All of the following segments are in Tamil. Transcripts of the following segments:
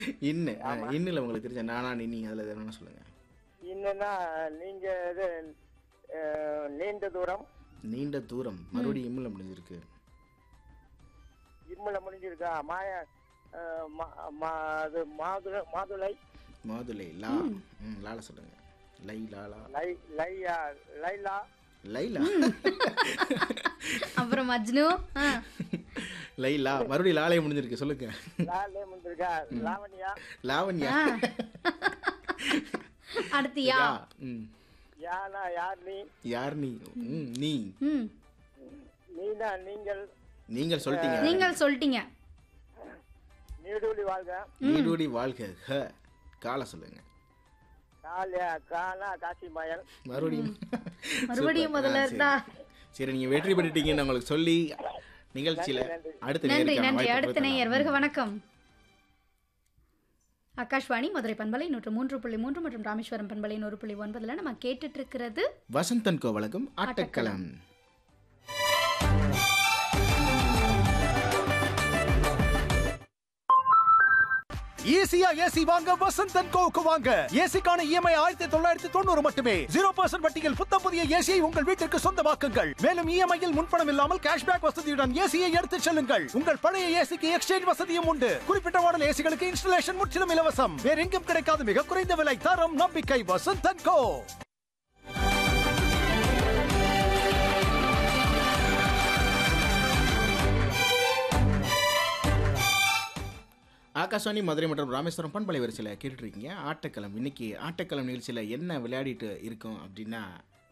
இன்னு ஆ, இன்னுல உங்களுக்கு தெரிஞ்ச நானா நின்னி அதில் எதுனா சொல்லுங்க என்னன்னா நீங்க இது அஹ், நீண்ட தூரம் நீண்ட தூரம் மறுபடியும் இம்மில் முடிஞ்சிருக்கு இம்முல முடிஞ்சிருக்கா மாய அஹ், மா- மா- அது மாதுளை மாதுளை மாதுளை லா ம் லால சொல்லுங்க லை லாலா லை லையா லைலா லைலா அப்புறம் மஜ்னு ஆ. லைலா மறுபடியும் லாலே முடிஞ்சிருக்கு சொல்லுங்க லாலே முடிஞ்சிருக்கா லாவண்யா லாவண்யா ஆ. அடுத்து யா யா ம் யானா யார் நீ யார் நீ ம் நீ ம் நீனா நீங்கள் நீங்கள் சொல்லிட்டீங்க நீங்கள் சொல்லிட்டீங்க நீடூழி வாழ்க நீடூடி வாழ்க ஹ கால சொல்லுங்க காலியா காலா காசி மயல் மறுபடியும் மறுபடியும் சூப்பர். முதல்ல ஆ, சரி. இருந்தா சரி நீங்க வெற்றி பெற்றுட்டீங்கன்னு உங்களுக்கு சொல்லி நிகழ்ச்சியில அடுத்த நன்றி நேயருக்கான நன்றி வாய்ப்பு அடுத்த நேயர் கொடுத்துடலாம். வருக வணக்கம் ஆகாஷ்வாணி மதுரை பண்பலை நூற்று மூன்று புள்ளி மூன்று மற்றும் ராமேஸ்வரம் பண்பலை நூறு புள்ளி ஒன்பதுல நம்ம கேட்டுட்டு இருக்கிறது வசந்தன் கோ வழங்கும் ஆட்டக்களம் ஈஸியா ஏசி வாங்க வசந்தன் கோவுக்கு வாங்க ஏசிக்கான இஎம்ஐ ஆயிரத்தி தொள்ளாயிரத்தி தொண்ணூறு மட்டுமே ஜீரோ பர்சன்ட் வட்டியில் புத்தம் புதிய ஏசியை உங்கள் வீட்டிற்கு சொந்தமாக்குங்கள் மேலும் இஎம்ஐயில் முன்பணம் இல்லாமல் கேஷ்பேக் வசதியுடன் ஏசியை எடுத்துச் செல்லுங்கள் உங்கள் பழைய ஏசிக்கு எக்ஸ்சேஞ்ச் வசதியும் உண்டு குறிப்பிட்ட மாடல் ஏசிகளுக்கு இன்ஸ்டலேஷன் முற்றிலும் இலவசம் வேற எங்கும் கிடைக்காத மிக குறைந்த விலை தரம் நம்பிக்கை வசந்தன் கோ ஆகாஷவாணி மதுரை மற்றும் ராமேஸ்வரம் பண்பலை வரிசையில் கேட்டுட்டு இருக்கீங்க ஆட்டக்களம் இன்னைக்கு ஆட்டக்களம் நிகழ்ச்சியில் என்ன விளையாடிட்டு இருக்கோம் அப்படின்னா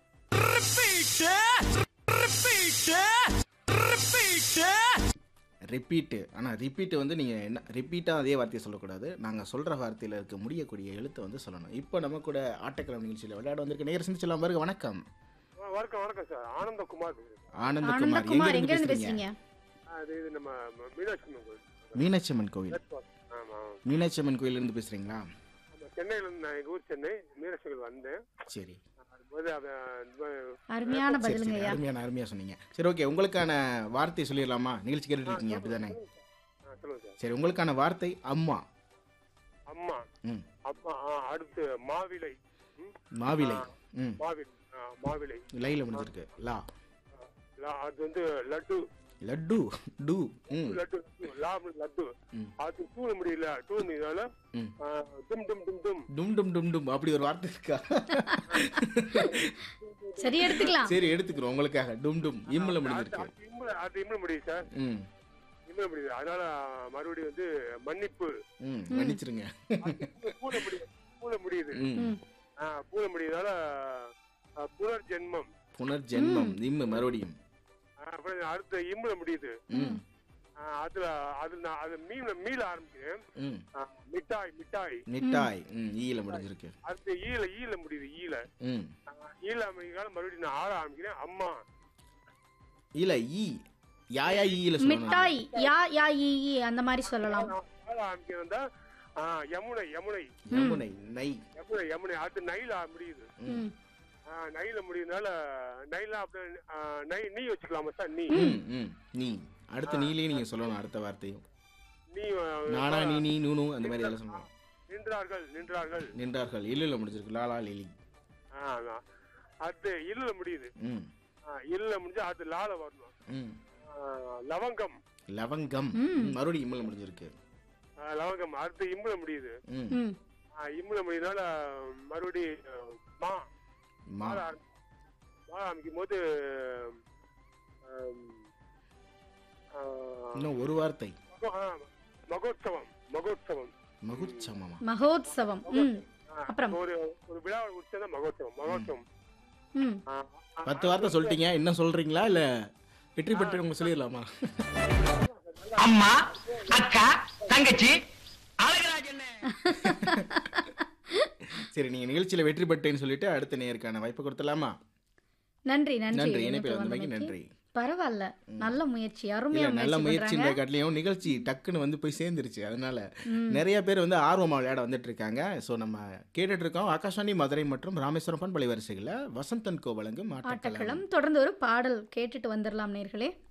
ரிப்பீட்டு ஆனால் ரிப்பீட்டு வந்து நீங்கள் என்ன ரிப்பீட்டாக அதே வார்த்தையை சொல்லக்கூடாது நாங்கள் சொல்கிற வார்த்தையில் இருக்க முடியக்கூடிய எழுத்தை வந்து சொல்லணும் இப்போ நம்ம கூட ஆட்டக்களம் நிகழ்ச்சியில் விளையாட வந்திருக்க நேரம் சிந்திச்சலாம் பாருங்க வணக்கம் வணக்கம் வணக்கம் சார் ஆனந்தகுமார் ஆனந்தகுமார் ஆனந்தகுமார் எங்க எங்க இருந்து இருந்து பேசுறீங்க அது இது நம்ம ம- மீனாட்சி அம்மன் கோயில் மீனாட்சி அம்மன் கோவில் ஆமா மீனாட்சி அம்மன் கோயிலிருந்து பேசுகிறீங்களா ஆமா சென்னையில இருந்து நான் எங்க ஊர் சென்னை மீனாட்சி கோயில் வந்தேன் சரி அதுபோது அவன் இந்த மாதிரி அருமையான சரி, பதிலுங்க சரி ஐயா அருமையான அருமையாக சொன்னீங்க சரி ஓகே உங்களுக்கான வார்த்தை சொல்லிடலாமா நிகழ்ச்சி கேட்டுட்டு இருக்கீங்க அப்படிதானே ஆ, சொல்லுங்க சார் சரி உங்களுக்கான வார்த்தை அம்மா அம்மா ம் அம்மா ஆ, அடுத்து மாவிலை ம், மாவிலை ம் மாவிலை ஆ, மாவிலை லைல முடிஞ்சிருக்கு லா ஆ, லா- அது வந்து லட்டு லட்டு டு ம் லட்டு லா லட்டு ம். அது தூண முடியல தூண முடியல ம். டும் டும் டும் டும் டும் டும் டும் டும் அப்படி ஒரு வார்த்தை இருக்கா சரி எடுத்துக்கலாம் சரி எடுத்துக்கிறோம் உங்களுக்காக டும் டும் இம்முல அது முடிஞ்சிருக்கு அது இம்முல அது இம்முல முடியுது சார் ம் இம்முல முடியுது அதனால மறுபடியும் வந்து மன்னிப்பு ம் மன்னிச்சிருங்க பூல முடியுது பூல முடியுது ம் ம். ஆ, பூல முடியுதால புனர்ஜென்மம் புனர்ஜென்மம் இம்மு மறுபடியும் ஆ, அப்புறம் அடுத்த இம்முல முடியுது ம் ஆ, அதுல அது நான் அது மீன்ல மீள ஆரம்பிக்கிறேன் ம் ஆ, மிட்டாய் மிட்டாய் மிட்டாய் ம் ஈல முடிஞ்சிருக்கு அடுத்து ஈல ஈல முடியுது ஈல ம் ஆ, ஈல முடிக்கிறதால மறுபடியும் நான் ஆட ஆரம்பிக்கிறேன் அம்மா இல்ல ஈ யாயா ஈல சொல்லணும் மிட்டாய் யா யா ஈ ஈ அந்த மாதிரி சொல்லலாம் நான் ஆட ஆரம்பிக்கிறேன் தான், ஆ, யமுனை யமுனை யமுனை நை யமுனை யமுனை அடுத்து நைல முடியுது ம். ஆ, நைல முடியுதுனால நைல அப்படியே ஆ, நை நீ வச்சுக்கலாமா சார் நீ ம் ம் நீ அடுத்த நீலே நீங்க சொல்லணும் அடுத்த வார்த்தையும் நீ ஆ, நானா நீ நீ நூனு அந்த மாதிரி எல்லாம் சொல்லணும் நின்றார்கள் நின்றார்கள் நின்றார்கள் இல்ல முடிஞ்சிருக்கு லாலா லிலி ஆ, அதான். அடுத்து இல்ல முடியுது ம் ஆ, இல்ல முடிஞ்சு அடுத்து லால வரணும் ம் ஆ, லவங்கம் லவங்கம் ம். ம், மறுபடியும் இம்மல முடிஞ்சிருக்கு ஆ, லவங்கம் அடுத்து இம்புல முடியுது ம் ம் ஆ, இம்புல முடியுதுனால மறுபடி மா மா மாற ஆரம்பி- மாற ஆரம்பிக்கும் போது ஆம், ஆ, இன்னும் ஒரு வார்த்தை மகோ- ஆ, மகோத்சவம் மகோத்சவம் மகுச்சமமா மகோத்சவம் ம் ஆ, அப்புறம்? ஒரு ஒரு விழா உற்சவம் மகோத்சவம் மகோத்சவம் ம் ஆ, ஆ, பத்து வார்த்தை சொல்லிட்டீங்க இன்னும் சொல்றீங்களா இல்ல வெற்றி பெற்று உங்களுக்கு சொல்லிடலாமா அம்மா அக்கா தங்கச்சி அழகராஜன் சரி நீங்க நிகழ்ச்சியில வெற்றி பெற்றேன்னு சொல்லிட்டு அடுத்த நேருக்கான வாய்ப்பு கொடுத்துடலாமா நன்றி நன்றி நன்றி இணைப்பில் இணைப்பில் வந்தமைக்கு வந்தமைக்கு. நன்றி பரவாயில்ல நல்ல முயற்சி இல்ல அருமையா நல்ல முயற்சி முயற்சின்ற பண்றாங்க காட்டிலையும் நிகழ்ச்சி டக்குன்னு வந்து போய் சேர்ந்துருச்சு அதனால ம். நிறைய பேர் வந்து ஆர்வமா விளையாட வந்துட்டு இருக்காங்க ஸோ நம்ம கேட்டுட்டு இருக்கோம் ஆகாஷவாணி மதுரை மற்றும் ராமேஸ்வரம் பண்பலை வரிசைகளில் வசந்தன் கோ வழங்கும் ஆட்டக்களம் ஆட்டக்களம் தொடர்ந்து ஒரு பாடல் கேட்டுட்டு வந்துடலாம் நேர்களே